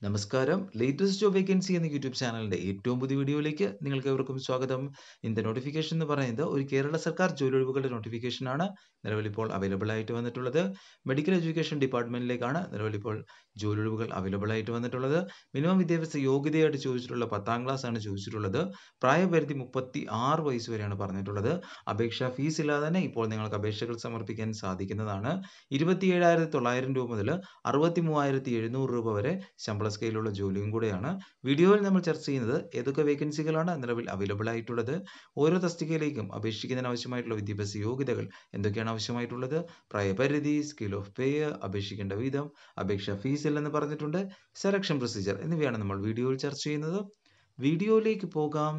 നമസ്കാരം latest job vacancy എന്ന YouTube ചാനലിന്റെ ഏറ്റവും പുതിയ വീഡിയോയിലേക്ക് നിങ്ങൾക്ക് ഏവർക്കും സ്വാഗതം ഇന്നത്തെ നോട്ടിഫിക്കേഷൻ എന്ന് പറയുന്നത് ഒരു കേരള സർക്കാർ ജോലിയൊഴിവുകളുടെ നോട്ടിഫിക്കേഷൻ ആണ് നിലവിൽ ഇപ്പോൾ അവൈലബിൾ ആയിട്ട് വന്നിട്ടുള്ളത് മെഡിക്കൽ എഡ്യൂക്കേഷൻ ഡിപ്പാർട്ട്മെന്റിലേക്കാണ് നിലവിൽ ഇപ്പോൾ ജോലിയൊഴിവുകൾ അവൈലബിൾ ആയിട്ട് വന്നിട്ടുള്ളത് മിനിമം വിദ്യാഭ്യാസ യോഗ്യതയായിട്ട് ചോദിച്ചിട്ടുള്ള പത്താം ക്ലാസ് ആണ് ചോദിച്ചിട്ടുള്ളത് പ്രായപരിധി മുപ്പത്തി ആറ് വയസ്സ് വരെയാണ് പറഞ്ഞിട്ടുള്ളത് അപേക്ഷാ ഫീസ് ഇല്ലാതെ തന്നെ ഇപ്പോൾ നിങ്ങൾക്ക് അപേക്ഷകൾ സമർപ്പിക്കാൻ സാധിക്കുന്നതാണ് ഇരുപത്തി ഏഴായിരത്തി തൊള്ളായിരം രൂപ മുതൽ അറുപത്തി മൂവായിരത്തി എഴുന്നൂറ് രൂപ വരെ ശമ്പള സ്കെയിലുള്ള ജോലിയും കൂടെയാണ് വീഡിയോയിൽ നമ്മൾ ചർച്ച ചെയ്യുന്നത് ഏതൊക്കെ വേക്കൻസികളാണ് നിലവിൽ അവൈലബിൾ ആയിട്ടുള്ളത് ഓരോ തസ്തികയിലേക്കും അപേക്ഷിക്കുന്നതിന് ആവശ്യമായിട്ടുള്ള വിദ്യാഭ്യാസ യോഗ്യതകൾ എന്തൊക്കെയാണ് ആവശ്യമായിട്ടുള്ളത് പ്രായപരിധി സ്കിൽ ഓഫ് പേ അപേക്ഷിക്കേണ്ട വിധം അപേക്ഷ ഫീസ് ഇല്ലെന്ന് പറഞ്ഞിട്ടുണ്ട് സെലക്ഷൻ പ്രൊസീജിയർ എന്നിവയാണ് നമ്മൾ വീഡിയോയിൽ ചർച്ച ചെയ്യുന്നത് വീഡിയോയിലേക്ക് പോകാം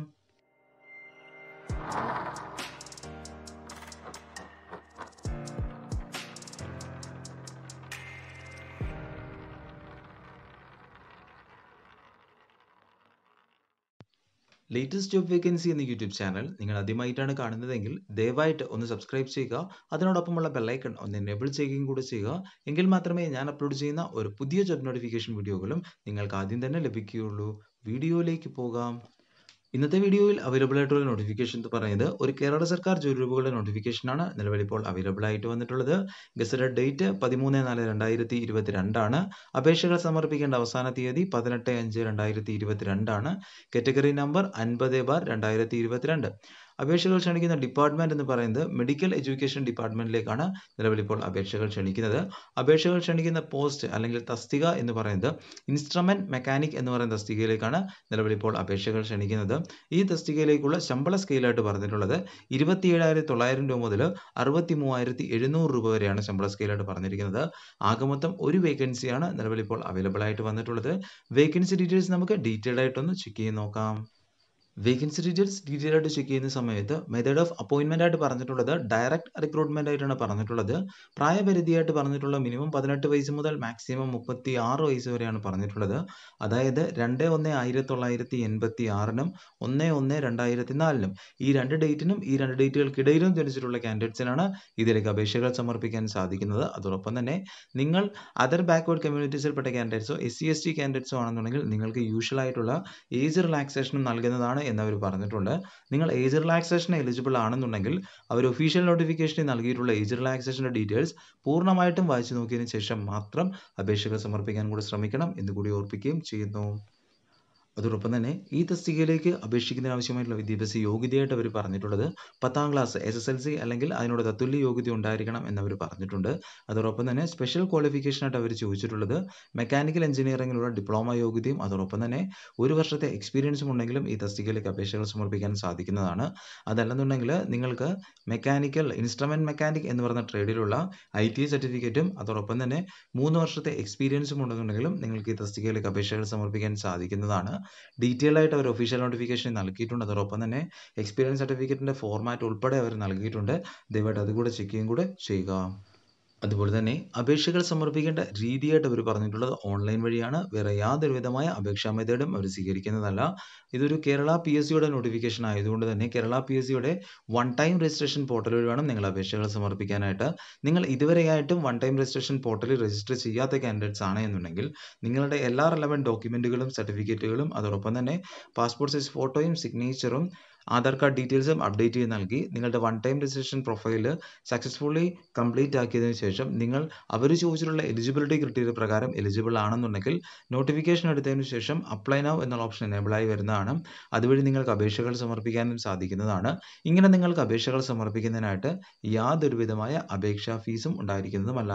ലേറ്റസ്റ്റ് ജോബ് വേക്കൻസി എന്ന യൂട്യൂബ് ചാനൽ നിങ്ങൾ ആദ്യമായിട്ടാണ് കാണുന്നതെങ്കിൽ ദയവായിട്ട് ഒന്ന് സബ്സ്ക്രൈബ് ചെയ്യുക അതിനോടൊപ്പമുള്ള ബെല്ലൈക്കൺ ഒന്ന് എനേബിൾ ചെയ്യുകയും കൂടെ ചെയ്യുക എങ്കിൽ മാത്രമേ ഞാൻ അപ്ലോഡ് ചെയ്യുന്ന ഒരു പുതിയ ജോബ് നോട്ടിഫിക്കേഷൻ വീഡിയോകളും നിങ്ങൾക്ക് ആദ്യം തന്നെ ലഭിക്കുകയുള്ളൂ വീഡിയോയിലേക്ക് പോകാം ഇന്നത്തെ വീഡിയോയിൽ അവൈലബിൾ ആയിട്ടുള്ള നോട്ടിഫിക്കേഷൻ എന്ന് പറയുന്നത് ഒരു കേരള സർക്കാർ ജോലികളുടെ നോട്ടിഫിക്കേഷൻ ആണ് നിലവിൽ ഇപ്പോൾ അവൈലബിൾ ആയിട്ട് വന്നിട്ടുള്ളത് ഗസറ്റഡ് ഡേറ്റ് പതിമൂന്ന് നാല് രണ്ടായിരത്തി ഇരുപത്തിരണ്ടാണ് അപേക്ഷകൾ സമർപ്പിക്കേണ്ട അവസാന തീയതി പതിനെട്ട് അഞ്ച് രണ്ടായിരത്തി ഇരുപത്തിരണ്ടാണ് കാറ്റഗറി നമ്പർ അൻപത് ബാർ രണ്ടായിരത്തി ഇരുപത്തിരണ്ട് അപേക്ഷകൾ ക്ഷണിക്കുന്ന ഡിപ്പാർട്ട്മെന്റ് എന്ന് പറയുന്നത് മെഡിക്കൽ എഡ്യൂക്കേഷൻ ഡിപ്പാർട്ട്മെന്റിലേക്കാണ് നിലവിൽ ഇപ്പോൾ അപേക്ഷകൾ ക്ഷണിക്കുന്നത് അപേക്ഷകൾ ക്ഷണിക്കുന്ന പോസ്റ്റ് അല്ലെങ്കിൽ തസ്തിക എന്ന് പറയുന്നത് ഇൻസ്ട്രുമെന്റ് മെക്കാനിക് എന്ന് പറയുന്ന തസ്തികയിലേക്കാണ് നിലവിൽ ഇപ്പോൾ അപേക്ഷകൾ ക്ഷണിക്കുന്നത് ഈ തസ്തികയിലേക്കുള്ള ശമ്പള സ്കെയിലായിട്ട് പറഞ്ഞിട്ടുള്ളത് ഇരുപത്തി ഏഴായിരത്തി തൊള്ളായിരം രൂപ മുതൽ അറുപത്തി മൂവായിരത്തി എഴുന്നൂറ് രൂപ വരെയാണ് ശമ്പള സ്കെയിലായിട്ട് പറഞ്ഞിരിക്കുന്നത് ആകെ മൊത്തം ഒരു വേക്കൻസിയാണ് നിലവിൽ ഇപ്പോൾ അവൈലബിൾ ആയിട്ട് വന്നിട്ടുള്ളത് വേക്കൻസി ഡീറ്റെയിൽസ് നമുക്ക് ഡീറ്റെയിൽഡ് ആയിട്ടൊന്ന് ചെക്ക് ചെയ്ത് നോക്കാം വേക്കൻസി ഡീറ്റെയിൽസ് ഡീറ്റെയിൽ ആയിട്ട് ചെക്ക് ചെയ്യുന്ന സമയത്ത് മെത്തേഡ് ഓഫ് അപ്പോയിൻമെന്റ് ആയിട്ട് പറഞ്ഞിട്ടുള്ളത് ഡയറക്റ്റ് റിക്രൂട്ട്മെന്റ് ആയിട്ടാണ് പറഞ്ഞിട്ടുള്ളത് പ്രായപരിധിയായിട്ട് പറഞ്ഞിട്ടുള്ള മിനിമം പതിനെട്ട് വയസ്സ് മുതൽ മാക്സിമം മുപ്പത്തി ആറ് വയസ്സ് വരെയാണ് പറഞ്ഞിട്ടുള്ളത് അതായത് രണ്ട് ഒന്ന് ആയിരത്തി തൊള്ളായിരത്തി എൺപത്തി ആറിനും ഒന്ന് ഒന്ന് രണ്ടായിരത്തി നാലിനും ഈ രണ്ട് ഡേറ്റിനും ഈ രണ്ട് ഡേറ്റുകൾക്കിടയിലും ജനിച്ചിട്ടുള്ള കാൻഡിഡേറ്റ്സിനാണ് ഇതിലേക്ക് അപേക്ഷകൾ സമർപ്പിക്കാൻ സാധിക്കുന്നത് അതോടൊപ്പം തന്നെ നിങ്ങൾ അതർ ബാക്ക്വേർഡ് കമ്മ്യൂണിറ്റീസിൽപ്പെട്ട കാൻഡിഡേറ്റ്സോ എസ് സി എസ് ടി കാൻഡിഡേറ്റ്സോ ആണെന്നുണ്ടെങ്കിൽ നിങ്ങൾക്ക് യൂഷ്വൽ ആയിട്ടുള്ള ഏജ് റിലാക്സേഷനും നൽകുന്നതാണ് എന്നവർ പറഞ്ഞിട്ടുണ്ട് നിങ്ങൾ ഏജ് റിലാക്സേഷൻ എലിജിബിൾ ആണെന്നുണ്ടെങ്കിൽ അവർ ഒഫീഷ്യൽ നോട്ടിഫിക്കേഷനിൽ നൽകിയിട്ടുള്ള ഏജ് റിലാക്സേഷൻ്റെ ഡീറ്റെയിൽസ് പൂർണ്ണമായിട്ടും വായിച്ചു നോക്കിയതിനു ശേഷം മാത്രം അപേക്ഷകൾ സമർപ്പിക്കാൻ കൂടി ശ്രമിക്കണം എന്ന് കൂടി ഓർപ്പിക്കുകയും ചെയ്യുന്നു അതോടൊപ്പം തന്നെ ഈ തസ്തികയിലേക്ക് അപേക്ഷിക്കുന്നതിന് ആവശ്യമായിട്ടുള്ള വിദ്യാഭ്യാസ യോഗ്യതയായിട്ട് അവർ പറഞ്ഞിട്ടുള്ളത് പത്താം class S S L C അല്ലെങ്കിൽ അതിനോട് തത്തുല്യ യോഗ്യത ഉണ്ടായിരിക്കണം എന്നവർ പറഞ്ഞിട്ടുണ്ട് അതോടൊപ്പം തന്നെ സ്പെഷ്യൽ ക്വാളിഫിക്കേഷൻ ആയിട്ട് അവർ ചോദിച്ചിട്ടുള്ളത് മെക്കാനിക്കൽ എഞ്ചിനീയറിംഗിലുള്ള ഡിപ്ലോമ യോഗ്യതയും അതോടൊപ്പം തന്നെ ഒരു വർഷത്തെ എക്സ്പീരിയൻസും ഉണ്ടെങ്കിലും ഈ തസ്തികയിലേക്ക് അപേക്ഷകൾ സമർപ്പിക്കാൻ സാധിക്കുന്നതാണ് അതല്ലെന്നുണ്ടെങ്കിൽ നിങ്ങൾക്ക് മെക്കാനിക്കൽ ഇൻസ്ട്രുമെന്റ് മെക്കാനിക് എന്ന് പറയുന്ന ട്രേഡിലുള്ള ഐ ടി സർട്ടിഫിക്കറ്റും അതോടൊപ്പം തന്നെ മൂന്ന് വർഷത്തെ എക്സ്പീരിയൻസും ഉണ്ടെന്നുണ്ടെങ്കിലും നിങ്ങൾക്ക് ഈ തസ്തികയിലേക്ക് അപേക്ഷകൾ സമർപ്പിക്കാൻ സാധിക്കുന്നതാണ് ഡീറ്റെയിൽ ആയിട്ട് അവർ ഒഫീഷ്യൽ നോട്ടിഫിക്കേഷൻ നൽകിയിട്ടുണ്ട് അതോടൊപ്പം തന്നെ എക്സ്പീരിയൻസ് സർട്ടിഫിക്കറ്റിന്റെ ഫോർമാറ്റ് ഉൾപ്പെടെ അവർ നൽകിയിട്ടുണ്ട് ദയവായിട്ട് അതുകൂടെ ചെക്ക് ചെയ്യുകയും കൂടെ ചെയ്യുക അതുപോലെ തന്നെ അപേക്ഷകൾ സമർപ്പിക്കേണ്ട രീതിയായിട്ട് അവർ പറഞ്ഞിട്ടുള്ളത് ഓൺലൈൻ വഴിയാണ് വേറെ യാതൊരു വിധമായ അപേക്ഷാ മെത്തേഡും അവർ സ്വീകരിക്കുന്നതല്ല ഇതൊരു കേരള പി എസ് സിയുടെ നോട്ടിഫിക്കേഷൻ ആയതുകൊണ്ട് തന്നെ കേരള പി എസ് സിയുടെ വൺ ടൈം രജിസ്ട്രേഷൻ പോർട്ടൽ വഴി വേണം നിങ്ങൾ അപേക്ഷകൾ സമർപ്പിക്കാനായിട്ട് നിങ്ങൾ ഇതുവരെയായിട്ടും വൺ ടൈം രജിസ്ട്രേഷൻ പോർട്ടലിൽ രജിസ്റ്റർ ചെയ്യാത്ത കാൻഡിഡേറ്റ്സ് ആണ് എന്നുണ്ടെങ്കിൽ നിങ്ങളുടെ എല്ലാ റെലവൻറ്റ് ഡോക്യുമെൻറ്റുകളും സർട്ടിഫിക്കറ്റുകളും അതോടൊപ്പം തന്നെ പാസ്പോർട്ട് സൈസ് ഫോട്ടോയും സിഗ്നേച്ചറും ആധാർ കാർഡ് ഡീറ്റെയിൽസും അപ്ഡേറ്റ് ചെയ്ത് നൽകി നിങ്ങളുടെ one time registration profile successfully complete ആക്കിയതിനു ശേഷം നിങ്ങൾ അവർ ചോദിച്ചിട്ടുള്ള എലിജിബിലിറ്റി ക്രിറ്റീരിയ പ്രകാരം എലിജിബിൾ ആണെന്നുണ്ടെങ്കിൽ നോട്ടിഫിക്കേഷൻ എടുത്തതിനു ശേഷം അപ്ലൈ നൗ എന്നുള്ള ഓപ്ഷൻ എനേബിൾ ആയി വരുന്നതാണ് അതുവഴി നിങ്ങൾക്ക് അപേക്ഷകൾ സമർപ്പിക്കാനും സാധിക്കുന്നതാണ് ഇങ്ങനെ നിങ്ങൾക്ക് അപേക്ഷകൾ സമർപ്പിക്കുന്നതിനായിട്ട് യാതൊരു വിധമായ അപേക്ഷാ ഫീസും ഉണ്ടായിരിക്കുന്നതുമല്ല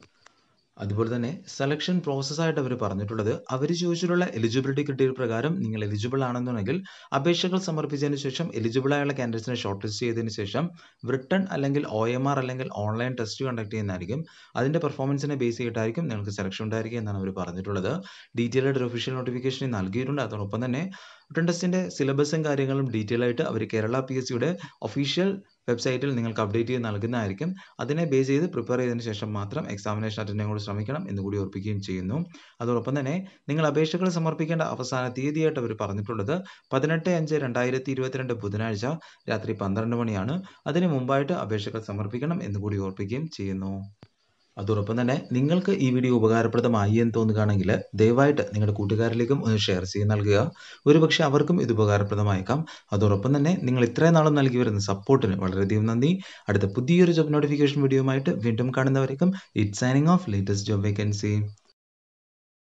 അതുപോലെ തന്നെ സെലക്ഷൻ പ്രോസസ്സായിട്ട് അവർ പറഞ്ഞിട്ടുള്ളത് അവർ ചോദിച്ചിട്ടുള്ള എലിജിബിലിറ്റി ക്രിറ്റീരിയ പ്രകാരം നിങ്ങൾ എലിജിബിൾ ആണെന്നുണ്ടെങ്കിൽ അപേക്ഷകൾ സമർപ്പിച്ചതിന് ശേഷം എലിജിബിൾ ആയുള്ള കാൻഡിഡേറ്റ്സിനെ ഷോർട്ട് ലിസ്റ്റ് ചെയ്തതിന് ശേഷം റിട്ടൺ അല്ലെങ്കിൽ ഒ എം ആർ അല്ലെങ്കിൽ ഓൺലൈൻ ടെസ്റ്റ് കണ്ടക്ട് ചെയ്യുന്നതായിരിക്കും അതിൻ്റെ പെർഫോമൻസിനെ ബേസ് ചെയ്തിട്ടായിരിക്കും നിങ്ങൾക്ക് സെലക്ഷൻ ഉണ്ടായിരിക്കുക എന്നാണ് അവർ പറഞ്ഞിട്ടുള്ളത് ഡീറ്റെയിൽ ആയിട്ട് ഒരു ഒഫീഷ്യൽ നോട്ടിഫിക്കേഷൻ നൽകിയിട്ടുണ്ട് അതോടൊപ്പം തന്നെ റിട്ടൺ ടെസ്റ്റിൻ്റെ സിലബസും കാര്യങ്ങളും ഡീറ്റെയിൽ ആയിട്ട് അവർ കേരള പി എസ് സിയുടെ ഒഫീഷ്യൽ വെബ്സൈറ്റിൽ നിങ്ങൾക്ക് അപ്ഡേറ്റ് ചെയ്ത് നൽകുന്നതായിരിക്കും അതിനെ ബേസ് ചെയ്ത് പ്രിപ്പയർ ചെയ്തതിന് ശേഷം മാത്രം എക്സാമിനേഷൻ അറ്റൻഡ് ചെയ്യാൻ കൂടി ശ്രമിക്കണം എന്ന് കൂടി ഓർപ്പിക്കുകയും ചെയ്യുന്നു അതോടൊപ്പം തന്നെ നിങ്ങൾ അപേക്ഷകൾ സമർപ്പിക്കേണ്ട അവസാന തീയതിയായിട്ട് അവർ പറഞ്ഞിട്ടുള്ളത് പതിനെട്ട് അഞ്ച് രണ്ടായിരത്തി ഇരുപത്തിരണ്ട് ബുധനാഴ്ച രാത്രി പന്ത്രണ്ട് മണിയാണ് അതിന് മുമ്പായിട്ട് അപേക്ഷകൾ സമർപ്പിക്കണം എന്ന് കൂടി ഓർപ്പിക്കുകയും ചെയ്യുന്നു അതോടൊപ്പം തന്നെ നിങ്ങൾക്ക് ഈ വീഡിയോ ഉപകാരപ്രദമായി എന്ന് തോന്നുകയാണെങ്കിൽ ദയവായിട്ട് നിങ്ങളുടെ കൂട്ടുകാരിലേക്കും ഒന്ന് ഷെയർ ചെയ്ത് നൽകുക ഒരുപക്ഷെ അവർക്കും ഇത് ഉപകാരപ്രദമായേക്കാം അതോടൊപ്പം തന്നെ നിങ്ങൾ ഇത്രയും നാളും നൽകി വരുന്ന സപ്പോർട്ടിന് വളരെയധികം നന്ദി അടുത്ത പുതിയൊരു ജോബ് നോട്ടിഫിക്കേഷൻ വീഡിയോയുമായിട്ട് വീണ്ടും കാണുന്നവരേക്കും it signing off latest job vacancy